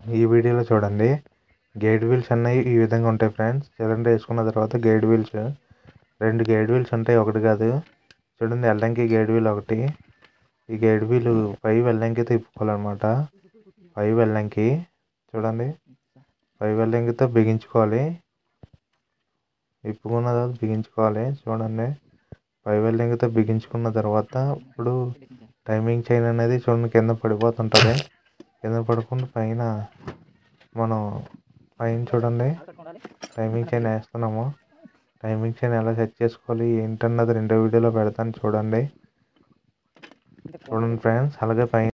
ఈ వీడియోలో చూడండి గైడ్ వీల్స్ అన్నవి ఈ విధంగా ఉంటాయి ఫ్రెండ్స్ సిలిండర్ వేసుకున్న తర్వాత గైడ్ వీల్స్ రెండు గైడ్ వీల్స్ ఉంటాయి ఒకటి కాదు చూడండి వెళ్ళంకి గైడ్ వీల్ ఒకటి ఈ గైడ్ వీల్ పై వెళ్ళంకి తిప్పుకోవాలన్నమాట పై వెళ్ళంకి చూడండి పై వెళ్ళంకితో బిగించుకోవాలి ఇప్పుకున్న తర్వాత బిగించుకోవాలి చూడండి పై వెళ్ళంకితో బిగించుకున్న తర్వాత ఇప్పుడు టైమింగ్ చైన్ అనేది చూడండి కింద పడిపోతుంటుంది కింద పడకుండా పైన మనం పైన చూడండి టైమింగ్ చైన్ వేస్తున్నాము టైమింగ్ చైన్ ఎలా సెట్ చేసుకోవాలి ఏంటన్నది రెండో వీడియోలో పెడతాను చూడండి చూడండి ఫ్రెండ్స్ అలాగే పైన